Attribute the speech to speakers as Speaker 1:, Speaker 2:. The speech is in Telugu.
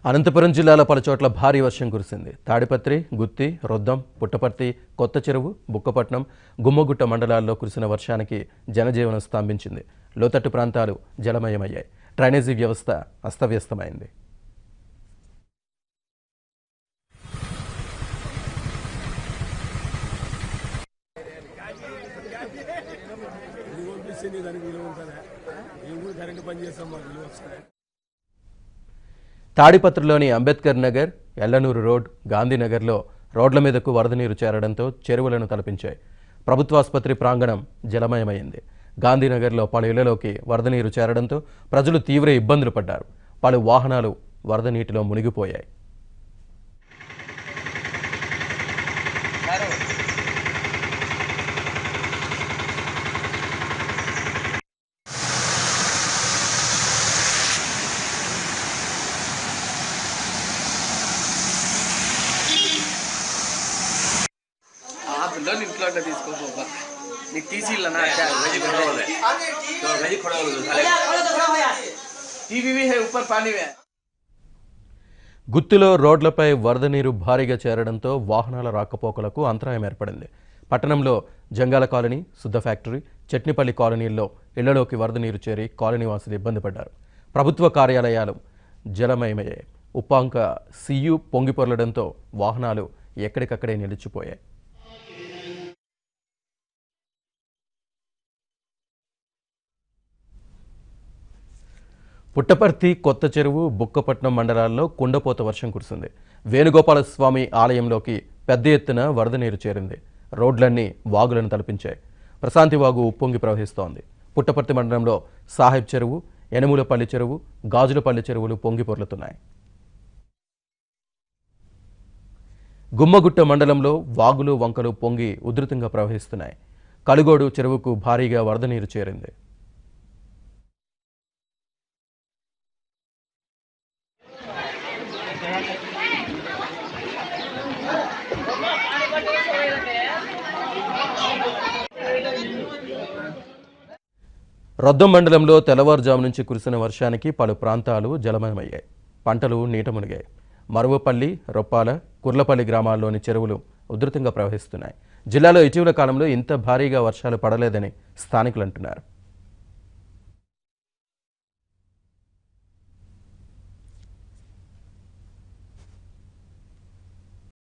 Speaker 1: అనంతపురం జిల్లాలో పలుచోట్ల భారీ వర్షం కురిసింది తాడిపత్రి గుత్తి రొద్దం పుట్టపర్తి కొత్త చెరువు బుక్కపట్నం గుమ్మగుట్ట మండలాల్లో కురిసిన వర్షానికి జనజీవనం స్తంభించింది లోతట్టు ప్రాంతాలు జలమయమయ్యాయి డ్రైనేజీ వ్యవస్థ అస్తవ్యస్తమైంది
Speaker 2: ఇది పంపిస్తే దానికి విలువ ఉంటుందా మేము కూడా కరెంటు పని చేస్తాం మాకు విలువ వస్తుంది
Speaker 1: తాడిపత్రిలోని అంబేద్కర్ నగర్ ఎల్లనూరు రోడ్ గాంధీనగర్లో రోడ్ల మీదకు వరద నీరు చేరడంతో చెరువులను తలపించాయి ప్రభుత్వాసుపత్రి ప్రాంగణం జలమయమైంది గాంధీనగర్లో పలు ఇళ్లలోకి వరద నీరు చేరడంతో ప్రజలు తీవ్ర ఇబ్బందులు పడ్డారు పలు వాహనాలు వరద నీటిలో మునిగిపోయాయి
Speaker 3: ఆ పిల్లని ఇంట్లో అంటే తీసుకోపోక నీకు టీసీ ఇల్లనా टीवी भी है ऊपर पानी में
Speaker 1: గుత్తిలో రోడ్లపై వరద నీరు భారీగా చేరడంతో వాహనాల రాకపోకలకు అంతరాయం ఏర్పడింది పట్టణంలో జంగాల కాలనీ శుద్ధ ఫ్యాక్టరీ చట్నిపల్లి కాలనీల్లో ఇళ్లలోకి వరద నీరు చేరి కాలనీ వాసులు ఇబ్బంది పడ్డారు ప్రభుత్వ కార్యాలయాలు జలమయమయ్యాయి ఉప్పాంక సియు పొంగిపొరలడంతో వాహనాలు ఎక్కడికక్కడే నిలిచిపోయాయి పుట్టపర్తి కొత్త చెరువు బుక్కపట్నం మండలాల్లో కుండపోత వర్షం కురిసింది వేణుగోపాల స్వామి ఆలయంలోకి పెద్ద ఎత్తున వరద నీరు చేరింది రోడ్లన్నీ వాగులను తలపించాయి ప్రశాంతి వాగు ఉప్పొంగి ప్రవహిస్తోంది పుట్టపర్తి మండలంలో సాహెబ్ చెరువు యనమూలపల్లి చెరువు గాజులపల్లి చెరువులు పొంగి పొర్లుతున్నాయి గుమ్మగుట్ట మండలంలో వాగులు వంకలు పొంగి ఉధృతంగా ప్రవహిస్తున్నాయి కలుగోడు చెరువుకు భారీగా వరద నీరు చేరింది రొద్దం మండలంలో తెల్లవారుజాము నుంచి కురిసిన వర్షానికి పలు ప్రాంతాలు జలమయమయ్యాయి పంటలు నీట మునిగాయి మరువపల్లి రొప్పాల కుర్లపల్లి గ్రామాల్లోని చెరువులు ఉధృతంగా ప్రవహిస్తున్నాయి జిల్లాలో ఇటీవల కాలంలో ఇంత భారీగా వర్షాలు పడలేదని స్థానికులు అంటున్నారు